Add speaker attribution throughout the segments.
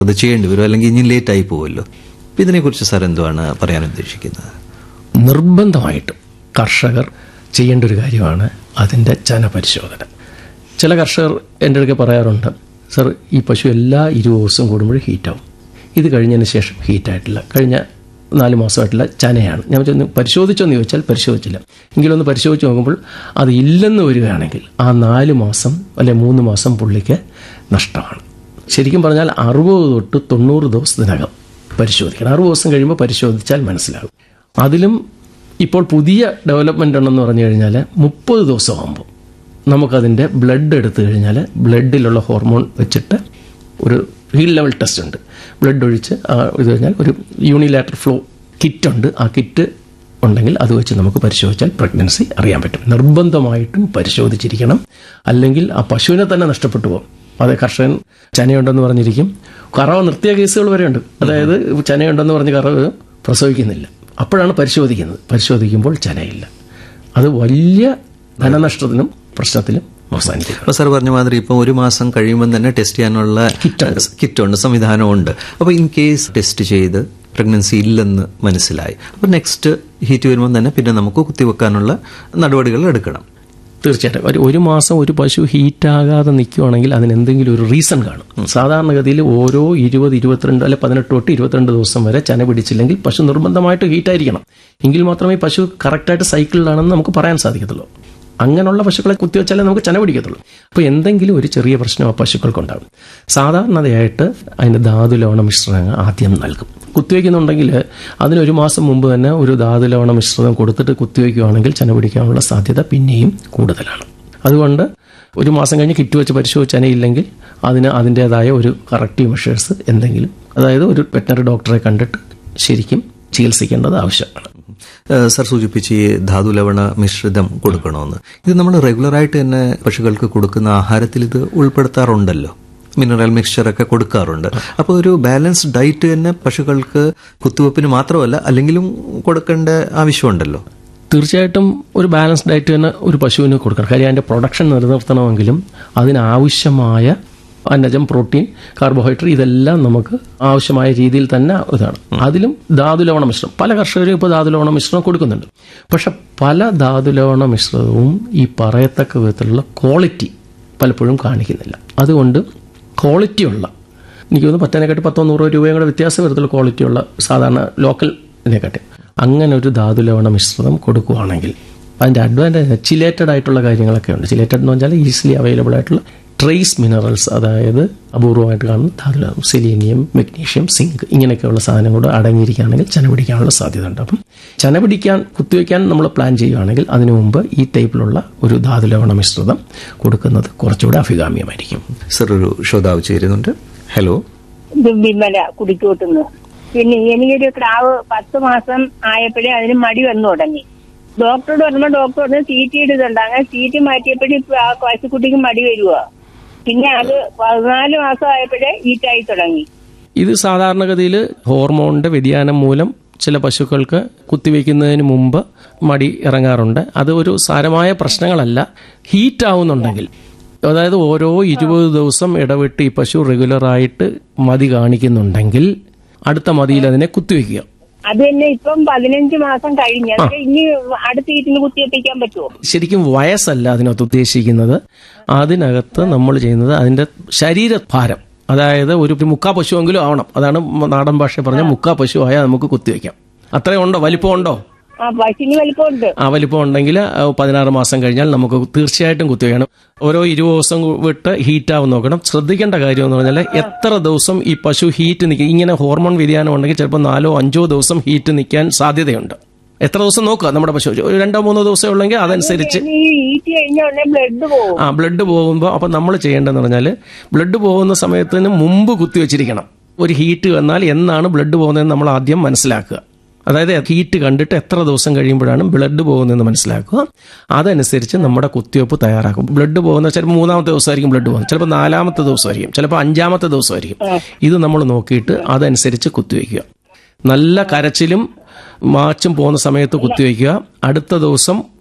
Speaker 1: അത് ചെയ്യേണ്ടി വരും അല്ലെങ്കിൽ ഇനി ലേറ്റ് ആയി പോകുമല്ലോ അപ്പൊ ഇതിനെക്കുറിച്ച് സാർ എന്തുവാണ് പറയാൻ ഉദ്ദേശിക്കുന്നത്
Speaker 2: നിർബന്ധമായിട്ടും കർഷകർ ചെയ്യേണ്ട ഒരു കാര്യമാണ് അതിൻ്റെ ചന പരിശോധന ചില കർഷകർ എൻ്റെ അടുക്കെ പറയാറുണ്ട് സർ ഈ പശു എല്ലാ ഇരുപത് ദിവസം കൂടുമ്പോഴും ഹീറ്റാവും ഇത് കഴിഞ്ഞതിന് ശേഷം ഹീറ്റായിട്ടില്ല കഴിഞ്ഞ നാല് മാസമായിട്ടുള്ള ചനയാണ് ഞാൻ ചെന്ന് പരിശോധിച്ചോന്ന് ചോദിച്ചാൽ പരിശോധിച്ചില്ല എങ്കിലൊന്ന് പരിശോധിച്ച് നോക്കുമ്പോൾ അത് ഇല്ലെന്ന് വരികയാണെങ്കിൽ ആ നാല് മാസം അല്ലെ മൂന്ന് മാസം പുള്ളിക്ക് നഷ്ടമാണ് ശരിക്കും പറഞ്ഞാൽ അറുപത് തൊട്ട് തൊണ്ണൂറ് ദിവസത്തിനകം പരിശോധിക്കണം അറുപത് ദിവസം കഴിയുമ്പോൾ പരിശോധിച്ചാൽ മനസ്സിലാകും അതിലും ഇപ്പോൾ പുതിയ ഡെവലപ്മെൻ്റ് ഉണ്ടെന്ന് പറഞ്ഞു കഴിഞ്ഞാൽ മുപ്പത് ദിവസമാകുമ്പോൾ നമുക്കതിൻ്റെ ബ്ലഡ് എടുത്തു കഴിഞ്ഞാൽ ബ്ലഡിലുള്ള ഹോർമോൺ വെച്ചിട്ട് ഒരു ഹീൽ ലെവൽ ടെസ്റ്റ് ഉണ്ട് ബ്ലഡ് ഒഴിച്ച് ആ ഇത് കഴിഞ്ഞാൽ ഒരു യൂണിലാറ്റർ ഫ്ലോ കിറ്റ് ഉണ്ട് ആ കിറ്റ് ഉണ്ടെങ്കിൽ അത് വെച്ച് നമുക്ക് പരിശോധിച്ചാൽ പ്രഗ്നൻസി അറിയാൻ പറ്റും നിർബന്ധമായിട്ടും പരിശോധിച്ചിരിക്കണം അല്ലെങ്കിൽ ആ പശുവിനെ തന്നെ നഷ്ടപ്പെട്ടു പോകും അത് കർഷകൻ ചനയുണ്ടെന്ന് പറഞ്ഞിരിക്കും കറവ് നിർത്തിയ കേസുകൾ വരെയുണ്ട് അതായത് ചനയുണ്ടെന്ന് പറഞ്ഞ് കറവ് പ്രസവിക്കുന്നില്ല അപ്പോഴാണ് പരിശോധിക്കുന്നത് പരിശോധിക്കുമ്പോൾ ചനയില്ല അത് വലിയ ധനനഷ്ടത്തിനും പ്രശ്നത്തിലും അവസാനിക്കും
Speaker 1: അപ്പൊ സാർ പറഞ്ഞ മാതിരി ഇപ്പം ഒരു മാസം കഴിയുമ്പോൾ തന്നെ ടെസ്റ്റ് ചെയ്യാനുള്ള കിറ്റുണ്ട് സംവിധാനമുണ്ട് അപ്പോൾ ഇൻ കേസ് ടെസ്റ്റ് ചെയ്ത് പ്രഗ്നൻസി ഇല്ലെന്ന് മനസ്സിലായി അപ്പോൾ നെക്സ്റ്റ് ഹീറ്റ് വരുമ്പോൾ തന്നെ പിന്നെ നമുക്ക് കുത്തിവെക്കാനുള്ള നടപടികൾ എടുക്കണം
Speaker 2: തീർച്ചയായിട്ടും ഒരു ഒരു മാസം ഒരു പശു ഹീറ്റാകാതെ നിൽക്കുവാണെങ്കിൽ അതിന് എന്തെങ്കിലും ഒരു റീസൺ കാണും സാധാരണഗതിയിൽ ഓരോ ഇരുപത് ഇരുപത്തിരണ്ട് അല്ലെ പതിനെട്ട് തൊട്ട് ഇരുപത്തിരണ്ട് ദിവസം വരെ ചന പിടിച്ചില്ലെങ്കിൽ പശു നിർബന്ധമായിട്ട് ഹീറ്റായിരിക്കണം എങ്കിൽ മാത്രമേ പശു കറക്റ്റായിട്ട് സൈക്കിളിലാണെന്ന് നമുക്ക് പറയാൻ സാധിക്കത്തുള്ളൂ അങ്ങനെയുള്ള പശുക്കളെ കുത്തിവെച്ചാലേ നമുക്ക് ചന പിടിക്കത്തുള്ളൂ അപ്പോൾ എന്തെങ്കിലും ഒരു ചെറിയ പ്രശ്നം ആ പശുക്കൾക്കുണ്ടാകും സാധാരണതയായിട്ട് അതിന് ധാതുലവണ മിശ്രിതങ്ങൾ ആദ്യം നൽകും കുത്തിവെക്കുന്നുണ്ടെങ്കിൽ അതിനൊരു മാസം മുമ്പ് തന്നെ ഒരു ധാതുലവണ മിശ്രിതം കൊടുത്തിട്ട് കുത്തിവെക്കുകയാണെങ്കിൽ ചന പിടിക്കാനുള്ള സാധ്യത പിന്നെയും കൂടുതലാണ് അതുകൊണ്ട് ഒരു മാസം കഴിഞ്ഞ് കിറ്റ് വെച്ച് പരിശോധിച്ച് ചനയില്ലെങ്കിൽ അതിന് അതിൻ്റെതായ ഒരു കറക്റ്റീവ് മെഷേഴ്സ് എന്തെങ്കിലും അതായത് ഒരു വെറ്റനറി ഡോക്ടറെ കണ്ടിട്ട് ശരിക്കും ചികിത്സിക്കേണ്ടത് ആവശ്യമാണ്
Speaker 1: ഏഹ് സർ സൂചിപ്പിച്ച് ഈ ധാതുലവണ മിശ്രിതം കൊടുക്കണമെന്ന് ഇത് നമ്മൾ റെഗുലറായിട്ട് തന്നെ പശുക്കൾക്ക് കൊടുക്കുന്ന ആഹാരത്തിൽ ഇത് ഉൾപ്പെടുത്താറുണ്ടല്ലോ മിനറൽ മിക്സ്ചറൊക്കെ കൊടുക്കാറുണ്ട് അപ്പോൾ ഒരു ബാലൻസ്ഡ് ഡയറ്റ് തന്നെ പശുക്കൾക്ക് കുത്തിവെപ്പിന് മാത്രമല്ല അല്ലെങ്കിലും കൊടുക്കേണ്ട ആവശ്യമുണ്ടല്ലോ
Speaker 2: തീർച്ചയായിട്ടും ഒരു ബാലൻസ് ഡയറ്റ് തന്നെ ഒരു പശുവിന് കൊടുക്കണം കാര്യം അതിൻ്റെ പ്രൊഡക്ഷൻ നിലനിർത്തണമെങ്കിലും അതിനാവശ്യമായ അന്നജം പ്രോട്ടീൻ കാർബോഹൈഡ്രേറ്റ് ഇതെല്ലാം നമുക്ക് ആവശ്യമായ രീതിയിൽ തന്നെ ഇതാണ് അതിലും ധാതുലവണ മിശ്രം പല കർഷകരും ഇപ്പോൾ ധാതുലവണ മിശ്രം കൊടുക്കുന്നുണ്ട് പക്ഷെ പല ധാതുലവണ മിശ്രിതവും ഈ പറയത്തക്ക വിധത്തിലുള്ള ക്വാളിറ്റി പലപ്പോഴും കാണിക്കുന്നില്ല അതുകൊണ്ട് ക്വാളിറ്റിയുള്ള എനിക്ക് തോന്നുന്നു പത്തേനെക്കാട്ടി പത്തോ നൂറോ രൂപയും കൂടെ വ്യത്യാസം വരത്തുള്ള ക്വാളിറ്റിയുള്ള സാധാരണ ലോക്കൽ ഇതിനെക്കാട്ടി അങ്ങനെ ഒരു ധാതുലവണ മിശ്രിതം കൊടുക്കുകയാണെങ്കിൽ അതിൻ്റെ അഡ്വാൻറ്റേജ് ചിലേറ്റഡ് ആയിട്ടുള്ള കാര്യങ്ങളൊക്കെ ഉണ്ട് ചിലേറ്റഡ് എന്ന് പറഞ്ഞാൽ ഈസിലി അവൈലബിൾ ആയിട്ടുള്ള ട്രേസ് മിനറൽസ് അതായത് അപൂർവമായിട്ട് കാണുന്ന ധാതുലവണം സെലീനിയം മെഗ്നീഷ്യം സിങ്ക് ഇങ്ങനെയൊക്കെയുള്ള സാധനം കൂടെ അടങ്ങിയിരിക്കുകയാണെങ്കിൽ ചന പിടിക്കാനുള്ള സാധ്യത ഉണ്ട് അപ്പം ചന പിടിക്കാൻ കുത്തിവെക്കാൻ നമ്മൾ പ്ലാൻ ചെയ്യുകയാണെങ്കിൽ അതിനു മുമ്പ് ഈ ടൈപ്പിലുള്ള ഒരു ധാതുലവണ മിശ്രിതം കൊടുക്കുന്നത് കുറച്ചുകൂടെ അഭികാമ്യമായിരിക്കും
Speaker 1: സർ ഒരു ശ്രോതാവ് ചേരുന്നുണ്ട് ഹലോ
Speaker 3: ഇത് വിമല കുടിക്കൂട്ടുന്നു പിന്നെ എനിക്കൊരു ക്രാവ് പത്ത് മാസം ആയപ്പോഴേ അതിന് മടി വന്നു തുടങ്ങി ഡോക്ടറോട് പറഞ്ഞപ്പോൾ ഡോക്ടർ പറഞ്ഞു സീറ്റ് ഇടുന്നുണ്ട് അങ്ങനെ സീറ്റ് മാറ്റിയപ്പോഴും ഇപ്പൊ ആ പശുക്കുട്ടിക്ക് മടി വരുക പിന്നെ അത് പതിനാല് മാസം ആയപ്പോഴേ ഈറ്റായി തുടങ്ങി
Speaker 2: ഇത് സാധാരണഗതിയിൽ ഹോർമോണിന്റെ വ്യതിയാനം മൂലം ചില പശുക്കൾക്ക് കുത്തിവെക്കുന്നതിന് മുമ്പ് മടി ഇറങ്ങാറുണ്ട് അത് ഒരു സാരമായ പ്രശ്നങ്ങളല്ല ഹീറ്റ് ആവുന്നുണ്ടെങ്കിൽ അതായത് ഓരോ ഇരുപത് ദിവസം ഇടവിട്ട് ഈ പശു റെഗുലറായിട്ട് മതി കാണിക്കുന്നുണ്ടെങ്കിൽ അടുത്ത മതിയിൽ അതിനെ കുത്തിവെക്കുക
Speaker 3: അത് തന്നെ ഇപ്പം പതിനഞ്ച് മാസം കഴിഞ്ഞ് അതിന് ഇനി അടുത്ത ഈറ്റിന് കുത്തിവെപ്പിക്കാൻ പറ്റുമോ
Speaker 2: ശരിക്കും വയസ്സല്ല അതിനകത്ത് ഉദ്ദേശിക്കുന്നത് അതിനകത്ത് നമ്മൾ ചെയ്യുന്നത് അതിന്റെ ശരീരഭാരം അതായത് ഒരു മുക്കാ പശുവെങ്കിലും ആവണം അതാണ് നാടൻ ഭാഷ പറഞ്ഞ മുക്കാ പശു ആയാൽ നമുക്ക് കുത്തിവെക്കാം അത്രയും ഉണ്ടോ വലിപ്പം ഉണ്ടോ
Speaker 3: ആ പശുവിന് വലിപ്പമുണ്ട്
Speaker 2: ആ വലിപ്പം ഉണ്ടെങ്കിൽ ആ, പതിനാറ് മാസം കഴിഞ്ഞാൽ നമുക്ക് തീർച്ചയായിട്ടും കുത്തിവെക്കണം ഓരോ ഇരുപത് ദിവസം വിട്ട് ഹീറ്റ് ആവും നോക്കണം ശ്രദ്ധിക്കേണ്ട കാര്യം എന്ന് പറഞ്ഞാൽ എത്ര ദിവസം ഈ പശു ഹീറ്റ് നിൽക്കും ഇങ്ങനെ ഹോർമോൺ വ്യതിയാനം ഉണ്ടെങ്കിൽ ചിലപ്പോൾ നാലോ അഞ്ചോ ദിവസം ഹീറ്റ് നിൽക്കാൻ സാധ്യതയുണ്ട് എത്ര ദിവസം നോക്കുക നമ്മുടെ പശു ഒരു രണ്ടോ മൂന്നോ ദിവസം ഉള്ളെങ്കിൽ അതനുസരിച്ച്
Speaker 3: ഇനി ഈ ഈറ്റ് കഴിഞ്ഞ ഉടനെ ബ്ലഡ് പോകും
Speaker 2: ആ ബ്ലഡ് പോകുമ്പോൾ അപ്പം നമ്മൾ ചെയ്യേണ്ടതെന്ന് പറഞ്ഞാൽ ബ്ലഡ് പോകുന്ന സമയത്തിന് മുമ്പ് കുത്തിവെച്ചിരിക്കണം ഒരു ഹീറ്റ് വന്നാൽ എന്നാണ് ബ്ലഡ് പോകുന്നതെന്ന് നമ്മൾ ആദ്യം മനസ്സിലാക്കുക അതായത് ഹീറ്റ് കണ്ടിട്ട് എത്ര ദിവസം കഴിയുമ്പോഴാണ് ബ്ലഡ് പോകുന്നതെന്ന് മനസ്സിലാക്കുക അതനുസരിച്ച് നമ്മുടെ കുത്തിവെപ്പ് തയ്യാറാക്കും ബ്ലഡ് പോകുന്ന ചിലപ്പോൾ മൂന്നാമത്തെ ദിവസമായിരിക്കും ബ്ലഡ് പോകുന്നത് ചിലപ്പോൾ നാലാമത്തെ ദിവസമായിരിക്കും ചിലപ്പോൾ അഞ്ചാമത്തെ ദിവസമായിരിക്കും ഇത് നമ്മൾ നോക്കിയിട്ട് അതനുസരിച്ച് കുത്തിവെക്കുക നല്ല കരച്ചിലും മാച്ചും പോകുന്ന സമയത്ത് കുത്തിവെക്കുക അടുത്ത ദിവസം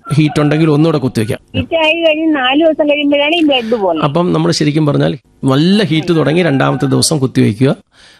Speaker 2: ഹീറ്റ് ഉണ്ടെങ്കിൽ ഒന്നുകൂടെ കുത്തിവെക്കാം
Speaker 3: ഹീറ്റായി കഴിഞ്ഞ് നാല് ദിവസം കഴിയുമ്പോഴാണ് ഈ ബ്ലഡ് പോകുന്നത്
Speaker 2: അപ്പം നമ്മൾ ശരിക്കും പറഞ്ഞാൽ നല്ല ഹീറ്റ് തുടങ്ങി രണ്ടാമത്തെ ദിവസം കുത്തിവെക്കുക